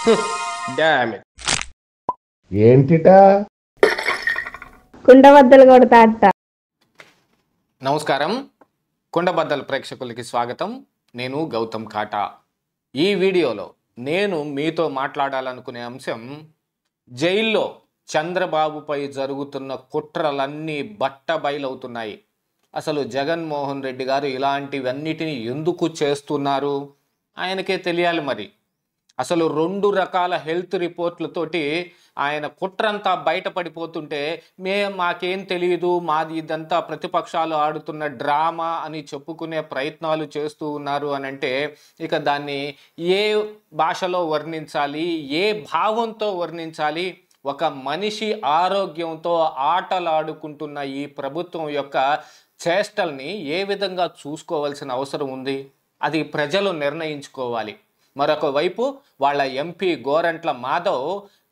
damn it ఏంటిటా కుండబద్దలు కొడతా అత్త నమస్కారం కుండబద్దల ప్రేక్షకులకి స్వాగతం నేను గౌతమ్ కాటా ఈ వీడియోలో నేను మీతో మాట్లాడాలనుకునే అంశం జైల్లో చంద్రబాబుపై జరుగుతున్న కుట్రలన్నీ బట్టబయలవుతున్నాయి అసలు జగన్మోహన్ రెడ్డి గారు ఇలాంటివన్నిటిని ఎందుకు చేస్తున్నారు ఆయనకే తెలియాలి మరి అసలు రెండు రకాల హెల్త్ రిపోర్ట్లతోటి ఆయన కుట్రంతా బయటపడిపోతుంటే మే మాకేం తెలియదు మాది ఇదంతా ప్రతిపక్షాలు ఆడుతున్న డ్రామా అని చెప్పుకునే ప్రయత్నాలు చేస్తూ ఉన్నారు అని అంటే ఇక దాన్ని ఏ భాషలో వర్ణించాలి ఏ భావంతో వర్ణించాలి ఒక మనిషి ఆరోగ్యంతో ఆటలాడుకుంటున్న ఈ ప్రభుత్వం యొక్క చేష్టల్ని ఏ విధంగా చూసుకోవాల్సిన అవసరం ఉంది అది ప్రజలు నిర్ణయించుకోవాలి మరొక వైపు వాళ్ళ ఎంపీ గోరంట్ల మాధవ్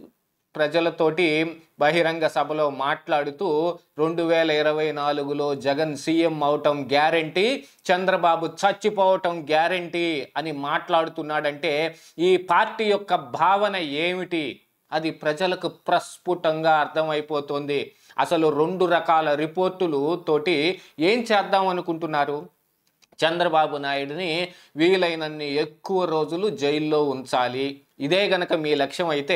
ప్రజలతోటి బహిరంగ సభలో మాట్లాడుతూ రెండు వేల ఇరవై నాలుగులో జగన్ సీఎం అవటం గ్యారంటీ చంద్రబాబు చచ్చిపోవటం గ్యారంటీ అని మాట్లాడుతున్నాడంటే ఈ పార్టీ యొక్క భావన ఏమిటి అది ప్రజలకు ప్రస్ఫుటంగా అర్థమైపోతుంది అసలు రెండు రకాల రిపోర్టులు తోటి ఏం చేద్దాం అనుకుంటున్నారు చంద్రబాబు నాయుడిని వీలైనన్ని ఎక్కువ రోజులు జైల్లో ఉంచాలి ఇదే గనక మీ లక్ష్యం అయితే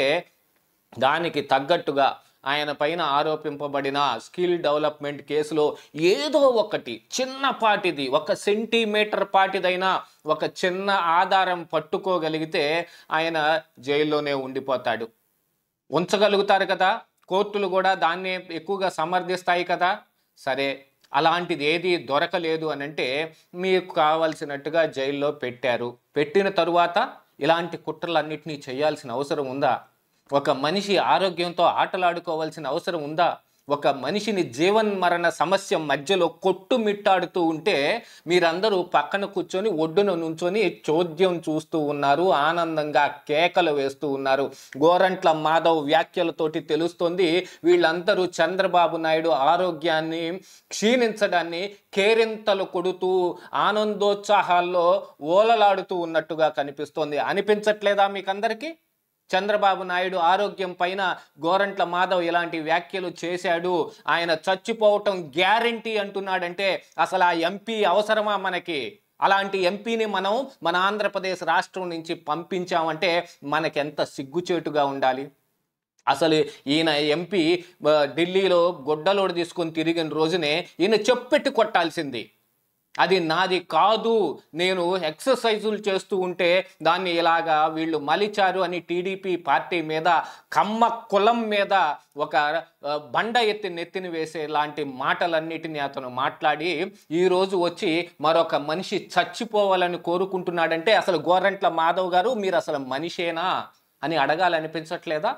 దానికి తగ్గట్టుగా ఆయన పైన ఆరోపింపబడిన స్కిల్ డెవలప్మెంట్ కేసులో ఏదో ఒకటి చిన్నపాటిది ఒక సెంటీమీటర్ పాటిదైనా ఒక చిన్న ఆధారం పట్టుకోగలిగితే ఆయన జైల్లోనే ఉండిపోతాడు ఉంచగలుగుతారు కదా కోర్టులు కూడా దాన్నే ఎక్కువగా సమర్థిస్తాయి కదా సరే అలాంటిది ఏది దొరకలేదు అని అంటే మీకు కావాల్సినట్టుగా జైల్లో పెట్టారు పెట్టిన తరువాత ఇలాంటి కుట్రలన్నింటినీ చేయాల్సిన అవసరం ఉందా ఒక మనిషి ఆరోగ్యంతో ఆటలాడుకోవాల్సిన అవసరం ఉందా ఒక మనిషిని జీవన్ మరణ సమస్య మధ్యలో కొట్టుమిట్టాడుతూ ఉంటే మీరందరూ పక్కన కూర్చొని ఒడ్డున నుంచొని చోద్యం చూస్తూ ఉన్నారు ఆనందంగా కేకలు వేస్తూ ఉన్నారు గోరంట్ల మాధవ్ వ్యాఖ్యలతోటి తెలుస్తోంది వీళ్ళందరూ చంద్రబాబు నాయుడు ఆరోగ్యాన్ని క్షీణించడాన్ని కేరింతలు కొడుతూ ఆనందోత్సాహాల్లో ఓలలాడుతూ ఉన్నట్టుగా కనిపిస్తోంది అనిపించట్లేదా మీకందరికీ చంద్రబాబు నాయుడు ఆరోగ్యం పైన గోరంట్ల మాధవ్ ఇలాంటి వ్యాఖ్యలు చేశాడు ఆయన చచ్చిపోవటం గ్యారంటీ అంటున్నాడంటే అసలు ఆ ఎంపీ అవసరమా మనకి అలాంటి ఎంపీని మనం మన ఆంధ్రప్రదేశ్ రాష్ట్రం నుంచి పంపించామంటే మనకెంత సిగ్గుచేటుగా ఉండాలి అసలు ఈయన ఎంపీ ఆ, ఢిల్లీలో గొడ్డలోడు తీసుకొని తిరిగిన రోజునే ఈయన చెప్పెట్టి కొట్టాల్సింది అది నాది కాదు నేను ఎక్సర్సైజులు చేస్తూ ఉంటే దాన్ని ఇలాగా వీళ్ళు మలిచారు అని టీడీపీ పార్టీ మీద కమ్మ కులం మీద ఒక ఆ, బండ ఎత్తి నెత్తిని వేసే లాంటి మాటలన్నిటిని అతను మాట్లాడి ఈరోజు వచ్చి మరొక మనిషి చచ్చిపోవాలని కోరుకుంటున్నాడంటే అసలు గోరంట్ల మాధవ్ గారు మీరు అసలు మనిషేనా అని అడగాలనిపించట్లేదా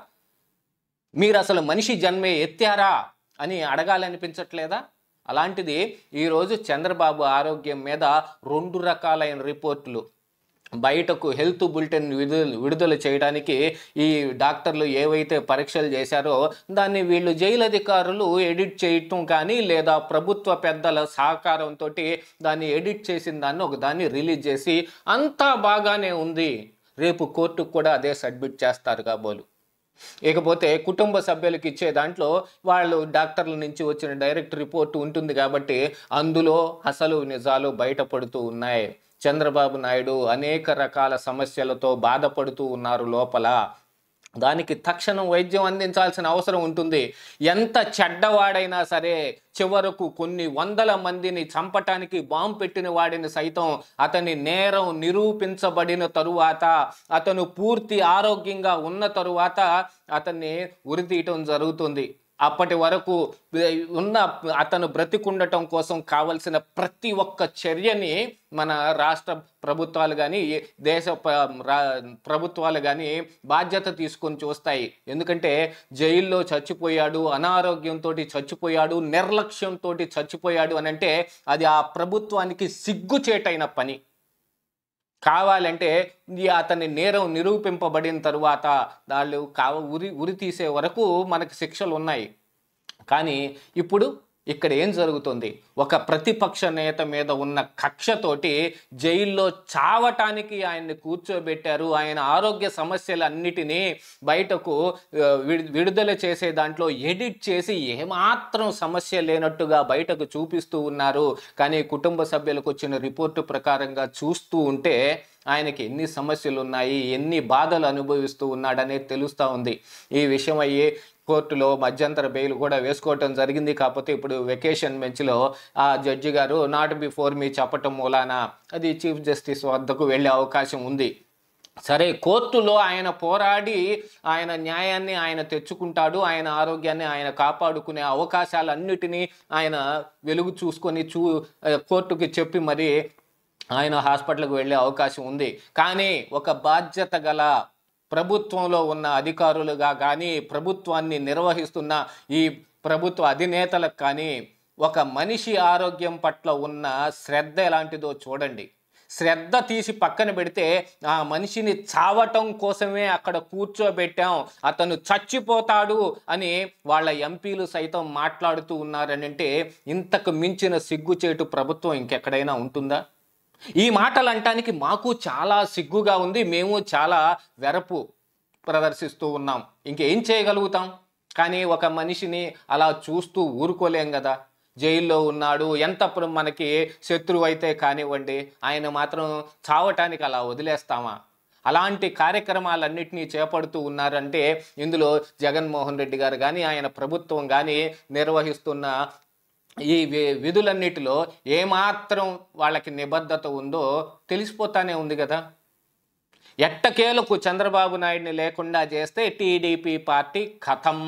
మీరు అసలు మనిషి జన్మే ఎత్తారా అని అడగాలనిపించట్లేదా అలాంటిది ఈరోజు చంద్రబాబు ఆరోగ్యం మీద రెండు రకాలైన రిపోర్టులు బయటకు హెల్త్ బులెటిన్ విడుదల విడుదల చేయడానికి ఈ డాక్టర్లు ఏవైతే పరీక్షలు చేశారో దాన్ని వీళ్ళు జైలు అధికారులు ఎడిట్ చేయటం కానీ లేదా ప్రభుత్వ పెద్దల సహకారంతో దాన్ని ఎడిట్ చేసిన దాన్ని ఒక దాన్ని రిలీజ్ చేసి అంతా బాగానే ఉంది రేపు కోర్టుకు కూడా అదే సబ్మిట్ చేస్తారు కాబోలు ఇకపోతే కుటుంబ సభ్యులకి ఇచ్చే దాంట్లో వాళ్ళు డాక్టర్ల నుంచి వచ్చిన డైరెక్ట్ రిపోర్ట్ ఉంటుంది కాబట్టి అందులో అసలు నిజాలు బయటపడుతూ ఉన్నాయి చంద్రబాబు నాయుడు అనేక రకాల సమస్యలతో బాధపడుతూ ఉన్నారు లోపల దానికి తక్షణం వైద్యం అందించాల్సిన అవసరం ఉంటుంది ఎంత చెడ్డవాడైనా సరే చివరకు కొన్ని వందల మందిని చంపటానికి బాంబు పెట్టిన వాడిని సైతం అతని నేరం నిరూపించబడిన తరువాత అతను పూర్తి ఆరోగ్యంగా ఉన్న తరువాత అతన్ని ఉరితీయటం జరుగుతుంది అప్పటి వరకు ఉన్న అతను బ్రతికుండటం కోసం కావలసిన ప్రతి ఒక్క చర్యని మన రాష్ట్ర ప్రభుత్వాలు కానీ దేశ ప- రా- ప్రభుత్వాలు కానీ బాధ్యత తీసుకొని చూస్తాయి ఎందుకంటే జైల్లో చచ్చిపోయాడు అనారోగ్యంతో చచ్చిపోయాడు నిర్లక్ష్యంతో చచ్చిపోయాడు అని అంటే అది ఆ ప్రభుత్వానికి సిగ్గుచేటైన పని కావాలంటే ఈ అతని నేరం నిరూపింపబడిన తరువాత వాళ్ళు కావ ఉరి ఉరి తీసే వరకు మనకి శిక్షలు ఉన్నాయి కానీ ఇప్పుడు ఇక్కడ ఏం జరుగుతుంది ఒక ప్రతిపక్ష నేత మీద ఉన్న కక్షతోటి జైల్లో చావటానికి ఆయన్ని కూర్చోబెట్టారు ఆయన ఆరోగ్య సమస్యలన్నిటినీ బయటకు ఆ, విడు- విడుదల చేసే దాంట్లో ఎడిట్ చేసి ఏమాత్రం సమస్య లేనట్టుగా బయటకు చూపిస్తూ ఉన్నారు కానీ కుటుంబ సభ్యులకు వచ్చిన రిపోర్టు ప్రకారంగా చూస్తూ ఉంటే ఆయనకి ఎన్ని సమస్యలు ఉన్నాయి ఎన్ని బాధలు అనుభవిస్తూ ఉన్నాడనేది తెలుస్తూ ఉంది ఈ విషయం అయ్యి కోర్టులో మధ్యంతర బెయిల్ కూడా వేసుకోవటం జరిగింది కాకపోతే ఇప్పుడు వెకేషన్ బెంచ్లో ఆ జడ్జి గారు నాట్ బిఫోర్ మీ చెప్పటం మూలాన అది చీఫ్ జస్టిస్ వద్దకు వెళ్ళే అవకాశం ఉంది సరే కోర్టులో ఆయన పోరాడి ఆయన న్యాయాన్ని ఆయన తెచ్చుకుంటాడు ఆయన ఆరోగ్యాన్ని ఆయన కాపాడుకునే అవకాశాలన్నిటినీ ఆయన వెలుగు చూసుకొని చూ ఆ, కోర్టుకి చెప్పి మరి ఆయన హాస్పిటల్కి వెళ్ళే అవకాశం ఉంది కానీ ఒక బాధ్యత గల ప్రభుత్వంలో ఉన్న అధికారులుగా కానీ ప్రభుత్వాన్ని నిర్వహిస్తున్న ఈ ప్రభుత్వ అధినేతలకు కానీ ఒక మనిషి ఆరోగ్యం పట్ల ఉన్న శ్రద్ధ ఎలాంటిదో చూడండి శ్రద్ధ తీసి పక్కన పెడితే ఆ మనిషిని చావటం కోసమే అక్కడ కూర్చోబెట్టాం అతను చచ్చిపోతాడు అని వాళ్ళ ఎంపీలు సైతం మాట్లాడుతూ ఉన్నారనంటే ఇంతకు మించిన సిగ్గుచేటు ప్రభుత్వం ఇంకెక్కడైనా ఉంటుందా ఈ మాటలు అంటానికి మాకు చాలా సిగ్గుగా ఉంది మేము చాలా వెరపు ప్రదర్శిస్తూ ఉన్నాం ఇంకేం చేయగలుగుతాం కానీ ఒక మనిషిని అలా చూస్తూ ఊరుకోలేం కదా జైల్లో ఉన్నాడు ఎంత ప్ర- మనకి శత్రువు అయితే కానివ్వండి ఆయన మాత్రం చావటానికి అలా వదిలేస్తామా అలాంటి కార్యక్రమాలన్నింటినీ చేపడుతూ ఉన్నారంటే ఇందులో జగన్మోహన్ రెడ్డి గారు కానీ ఆయన ప్రభుత్వం కానీ నిర్వహిస్తున్న ఈ వి- విధులన్నిటిలో ఏమాత్రం వాళ్ళకి నిబద్ధత ఉందో తెలిసిపోతానే ఉంది కదా ఎట్టకేలకు చంద్రబాబు నాయుడిని లేకుండా చేస్తే టీడీపీ పార్టీ కథం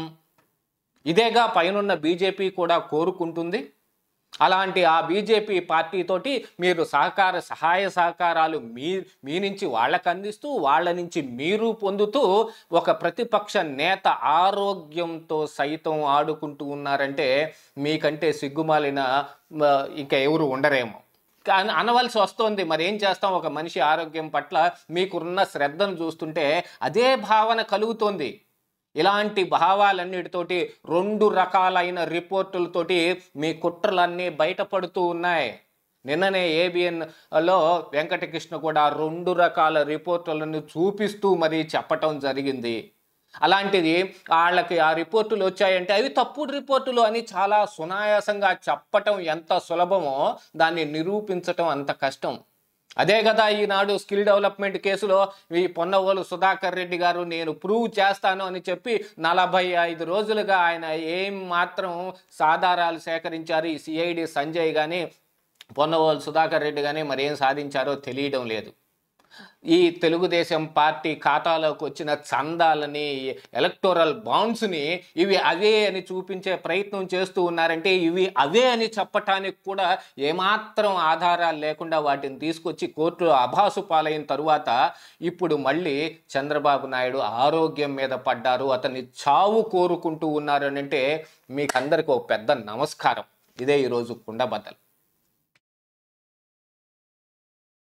ఇదేగా పైనున్న బీజేపీ కూడా కోరుకుంటుంది అలాంటి ఆ బీజేపీ పార్టీతోటి మీరు సహకార సహాయ సహకారాలు మీ మీ నుంచి వాళ్ళకు అందిస్తూ వాళ్ళ నుంచి మీరు పొందుతూ ఒక ప్రతిపక్ష నేత ఆరోగ్యంతో సైతం ఆడుకుంటూ ఉన్నారంటే మీకంటే సిగ్గుమాలిన మ, ఇంకా ఎవరు ఉండరేమో కానీ అనవలసి వస్తోంది మరి ఏం చేస్తాం ఒక మనిషి ఆరోగ్యం పట్ల మీకున్న శ్రద్ధను చూస్తుంటే అదే భావన కలుగుతోంది ఇలాంటి భావాలన్నిటితోటి రెండు రకాలైన రిపోర్టులతోటి మీ కుట్రలన్నీ బయటపడుతూ ఉన్నాయి నిన్ననే ఏబిఎన్ లో వెంకటకృష్ణ కూడా రెండు రకాల రిపోర్టులను చూపిస్తూ మరి చెప్పటం జరిగింది అలాంటిది వాళ్ళకి ఆ రిపోర్టులు వచ్చాయంటే అవి తప్పుడు రిపోర్టులు అని చాలా సునాయాసంగా చెప్పటం ఎంత సులభమో దాన్ని నిరూపించటం అంత కష్టం అదే కదా ఈనాడు స్కిల్ డెవలప్మెంట్ కేసులో ఈ పొన్నవోలు సుధాకర్ రెడ్డి గారు నేను ప్రూవ్ చేస్తాను అని చెప్పి నలభై ఐదు రోజులుగా ఆయన ఏం మాత్రం సాధారాలు సేకరించారు ఈ సిఐడి సంజయ్ కానీ పొన్నవోలు సుధాకర్ రెడ్డి కానీ మరి ఏం సాధించారో తెలియడం లేదు ఈ తెలుగుదేశం పార్టీ ఖాతాలోకి వచ్చిన చందాలని ఎలక్టోరల్ బాండ్స్ని ఇవి అవే అని చూపించే ప్రయత్నం చేస్తూ ఉన్నారంటే ఇవి అవే అని చెప్పటానికి కూడా ఏమాత్రం ఆధారాలు లేకుండా వాటిని తీసుకొచ్చి కోర్టులో అభాసు పాలైన తరువాత ఇప్పుడు మళ్ళీ చంద్రబాబు నాయుడు ఆరోగ్యం మీద పడ్డారు అతన్ని చావు కోరుకుంటూ ఉన్నారు అని అంటే మీకు అందరికీ ఒక పెద్ద నమస్కారం ఇదే ఈరోజు కుండబద్దలు